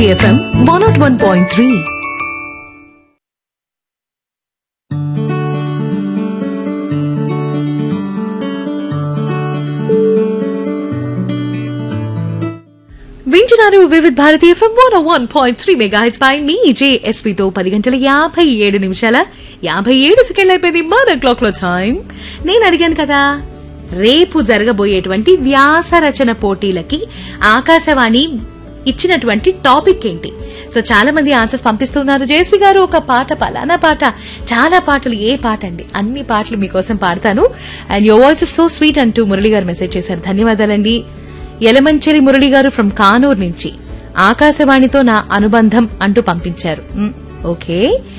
Bharati FM one naught one point three వింటున్నారు Vividh Bharati FM one one point three mega హెచ్ పై మీ జేఎస్పీతో పది గంటల యాభై ఏడు నిమిషాల యాభై ఏడు సెకండ్లు అయిపోయింది మన క్లాక్ లో టైం నేను అడిగాను కదా రేపు జరగబోయేటువంటి వ్యాస రచన పోటీలకి ఆకాశవాణి ఇచ్చినటువంటి టాపిక్ ఏంటి సో చాలా మంది ఆన్సర్స్ పంపిస్తున్నారు జయశ్రీ గారు ఒక పాట పలానా పాట చాలా పాటలు ఏ పాట అండి అన్ని పాటలు మీకోసం పాడతాను and your voice is so sweet అంటూ మురళి గారు మెసేజ్ చేశారు ధన్యవాదాలండి యలమంచిలి మురళి గారు ఫ్రమ్ కానూర్ నుంచి ఆకాశవాణితో నా అనుబంధం అంటూ పంపించారు మ్, ఓకే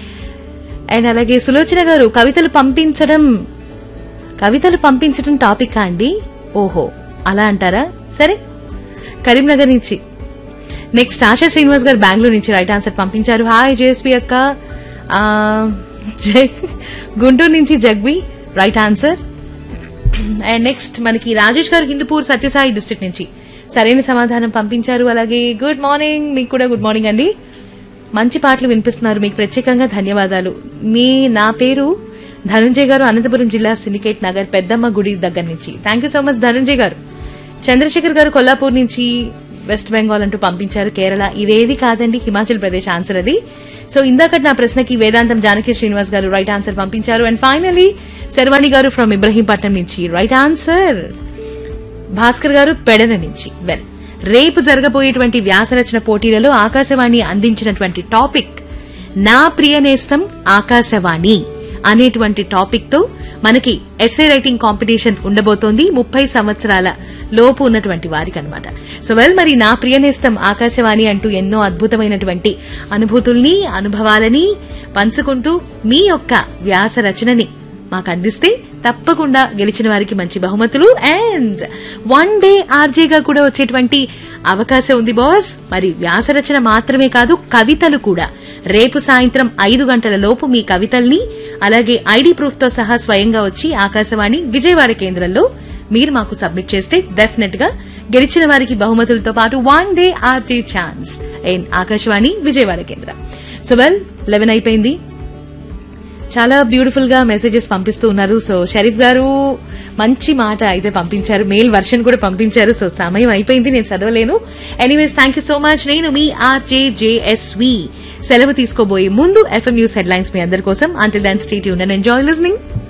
అండ్ అలాగే సులోచన గారు కవితలు పంపించడం కవితలు పంపించడం టాపిక్ అండి ఓహో అలా అంటారా సరే కరీంనగర్ నుంచి నెక్స్ట్ ఆశా శ్రీనివాస్ గారు బెంగళూరు నుంచి రైట్ ఆన్సర్ పంపించారు హాయ్ జేఎస్పీ అక్క ఆ, జై- గుంటూరు నుంచి జగ్వి రైట్ ఆన్సర్ అండ్ నెక్స్ట్ మనకి రాజేష్ గారు హిందూపూర్ సత్యసాయి డిస్ట్రిక్ట్ నుంచి సరైన సమాధానం పంపించారు అలాగే గుడ్ మార్నింగ్ మీకు కూడా గుడ్ మార్నింగ్ అండి మంచి పాటలు వినిపిస్తున్నారు మీకు ప్రత్యేకంగా ధన్యవాదాలు మీ నా పేరు ధనుంజయ్ గారు అనంతపురం జిల్లా సిండికేట్ నగర్ పెద్దమ్మ గుడి దగ్గర నుంచి thank you so much Dhananjay garu Chandrashekar గారు కొల్లాపూర్ నుంచి వెస్ట్ బెంగాల్ అంటూ పంపించారు కేరళ ఇవేవి కాదండి హిమాచల్ ప్రదేశ్ ఆన్సర్ అది సో ఇందాక నా ప్రశ్నకి వేదాంతం జానకి శ్రీనివాస్ గారు రైట్ ఆన్సర్ పంపించారు and finally Sharvani garu from Ibrahimpatnam నుంచి రైట్ ఆన్సర్ భాస్కర్ గారు పెడన నుంచి వెల్ రేపు జరగబోయేటువంటి వ్యాసరచన పోటీలలో ఆకాశవాణి అందించినటువంటి టాపిక్ నా ప్రియ నేస్తం ఆకాశవాణి అనేటువంటి టాపిక్ తో మనకి ఎస్ఏ రైటింగ్ కాంపిటీషన్ ఉండబోతోంది ముప్పై సంవత్సరాల లోపు ఉన్నటువంటి వారికి అనమాట సో వెల్ మరి నా ప్రియ నేస్తం ఆకాశవాణి అంటూ ఎన్నో అద్భుతమైనటువంటి అనుభూతుల్ని అనుభవాలని పంచుకుంటూ మీ యొక్క వ్యాస రచనని మాకు అందిస్తే తప్పకుండా గెలిచిన వారికి మంచి బహుమతులు అండ్ వన్ డే ఆర్జేగా కూడా వచ్చేటువంటి అవకాశం ఉంది బాస్ మరి వ్యాసరచన మాత్రమే కాదు కవితలు కూడా రేపు సాయంత్రం ఐదు గంటల లోపు మీ కవితల్ని అలాగే ఐడి ప్రూఫ్ తో సహా స్వయంగా వచ్చి ఆకాశవాణి విజయవాడ కేంద్రంలో మీరు మాకు సబ్మిట్ చేస్తే డెఫినెట్ గా గెలిచిన వారికి బహుమతులతో పాటు one day RJ chance and Akashvani Vijayawada కేంద్రం సో వెల్ లెవెన్ అయిపోయింది చాలా బ్యూటిఫుల్ గా మెసేజెస్ పంపిస్తూ ఉన్నారు సో షరీఫ్ గారు మంచి మాట అయితే పంపించారు మెయిల్ వర్షన్ కూడా పంపించారు సో సమయం అయిపోయింది నేను చదవలేను anyways thank you so much నేను మీ ఆర్జేజేఎస్వి సెలవు తీసుకోబోయే ముందు ఎఫ్ఎం న్యూస్ హెడ్లైన్స్ మీ అందరి కోసం అంటిల్ దాన్ స్టేట్ యూన్ అండ్ ఎంజాయ్ లిస్నింగ్